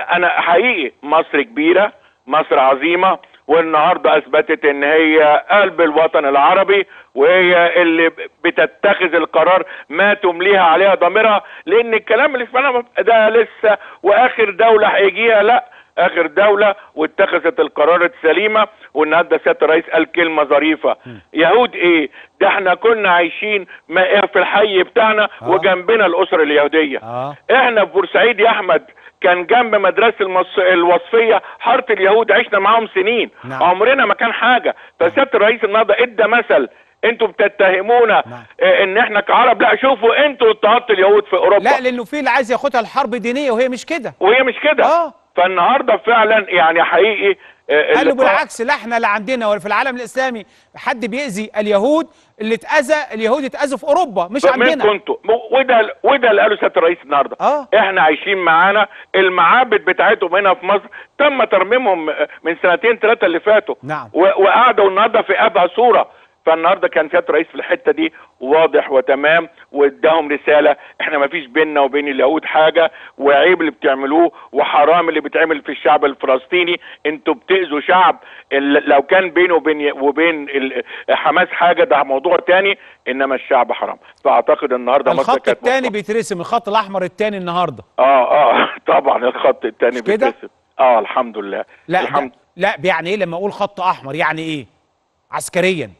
انا حقيقي مصر كبيره مصر عظيمه والنهارده اثبتت ان هي قلب الوطن العربي وهي اللي بتتخذ القرار ما تمليها عليها ضميرها لان الكلام اللي سمعناه ده لسه واخر دوله هيجيها لا اخر دوله واتخذت القرار السليمه والنهارده سياده الرئيس قال كلمه ظريفه يهود ايه ده احنا كنا عايشين ما في الحي بتاعنا آه. وجنبنا الاسره اليهوديه اه احنا في بورسعيد يا احمد كان جنب مدرسه المص... الوصفيه حاره اليهود عشنا معاهم سنين نعم. عمرنا ما كان حاجه فسياده الرئيس النهارده ادى مثل انتوا بتتهمونا نعم. اه ان احنا كعرب لا شوفوا انتوا اضطهدتوا اليهود في اوروبا لا لانه في اللي عايز ياخدها الحرب دينيه وهي مش كده وهي مش كده اه فالنهارده فعلا يعني حقيقي اه قال له اللقاء- بالعكس لا احنا لا عندنا ولا في العالم الاسلامي حد بيأذي اليهود اللي اتأذى اليهود اتأذوا في اوروبا مش من عندنا كنتوا م- وده وده اللي قاله سياده الرئيس النهارده اه احنا عايشين معانا المعابد بتاعتهم هنا في مصر تم ترميمهم من سنتين ثلاثه اللي فاتوا نعم و- وقعدوا النهارده في ابهى صوره فالنهارده كان سياده الرئيس في الحته دي واضح وتمام واداهم رساله احنا ما فيش بيننا وبين اليهود حاجه وعيب اللي بتعملوه وحرام اللي بيتعمل في الشعب الفلسطيني انتوا بتاذوا شعب ال- لو كان بينه وبين وبين ال- حماس حاجه ده موضوع تاني انما الشعب حرام فاعتقد النهارده مصر الخط كانت الثاني مصر. بيترسم الخط الاحمر الثاني النهارده اه اه طبعا الخط الثاني مش كده؟ بيترسم اه الحمد لله لا الحمد ده لا يعني ايه لما اقول خط احمر يعني ايه عسكريا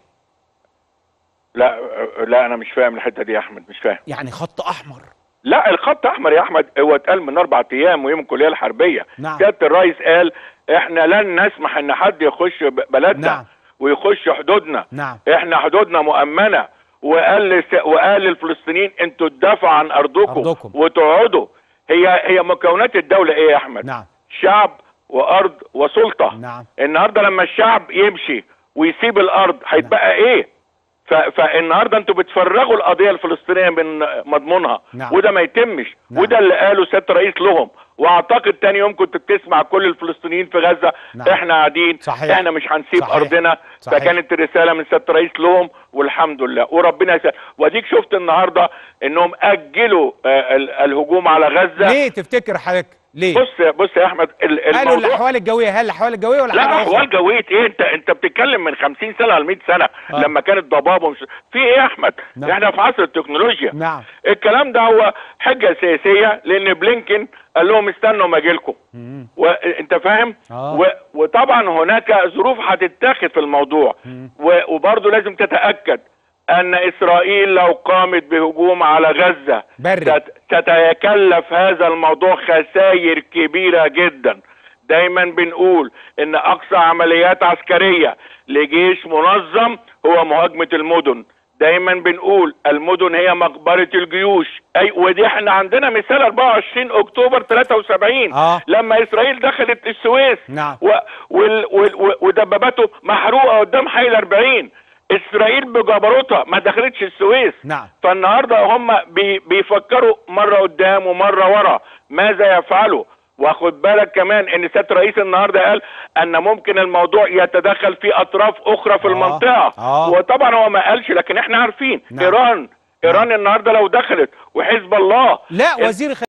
لا لا انا مش فاهم الحته دي يا احمد مش فاهم يعني خط احمر لا الخط احمر يا احمد هو اتقال من اربع ايام ويوم الكليه الحربيه نعم. سياده الرئيس قال احنا لن نسمح ان حد يخش ب- بلدنا نعم. ويخش حدودنا نعم احنا حدودنا مؤمنه وقال لس- وقال للفلسطينيين انتوا تدافعوا عن ارضكم, أرضكم. وتقعدوا هي هي مكونات الدوله ايه يا احمد نعم شعب وارض وسلطه نعم النهارده لما الشعب يمشي ويسيب الارض هيتبقى ايه ف... فالنهارده انتوا بتفرغوا القضيه الفلسطينيه من مضمونها نعم. وده ما يتمش نعم. وده اللي قاله سياده الرئيس لهم واعتقد تاني يوم كنت بتسمع كل الفلسطينيين في غزه نعم. احنا قاعدين صحيح. احنا مش هنسيب صحيح. ارضنا صحيح. فكانت الرساله من سياده الرئيس لهم والحمد لله وربنا يسهل واديك شفت النهارده انهم اجلوا آه، ال- الهجوم على غزه ليه تفتكر حضرتك ليه بص بص يا احمد ال- قالوا الموضوع الاحوال الجويه هل الاحوال الجويه ولا لا حاجه أخرى؟ احوال جويه ايه انت انت بتتكلم من 50 سنه ل 100 سنه آه. لما كانت ضباب ومش في ايه يا احمد نعم. احنا في عصر التكنولوجيا نعم الكلام ده هو حجه سياسيه لان بلينكن قال لهم استنوا ما اجيلكم مم. وانت فاهم آه. و... وطبعا هناك ظروف هتتاخد في الموضوع مم. و... وبرضه لازم تتاكد ان اسرائيل لو قامت بهجوم على غزه بري تت- تتكلف هذا الموضوع خسائر كبيرة جدا دايما بنقول ان اقصى عمليات عسكرية لجيش منظم هو مهاجمة المدن دايما بنقول المدن هي مقبرة الجيوش اي ودي احنا عندنا مثال 24 اكتوبر 73 اه لما اسرائيل دخلت السويس نعم و... وال... وال... و- ودباباته محروقة قدام حي الأربعين اسرائيل بجبروتها ما دخلتش السويس نعم فالنهارده هم بي بيفكروا مره قدام ومره ورا ماذا يفعلوا واخد بالك كمان ان سياده الرئيس النهارده قال ان ممكن الموضوع يتدخل في اطراف اخرى في آه. المنطقه آه. وطبعا هو ما قالش لكن احنا عارفين نعم. ايران ايران النهارده لو دخلت وحزب الله لا ال- وزير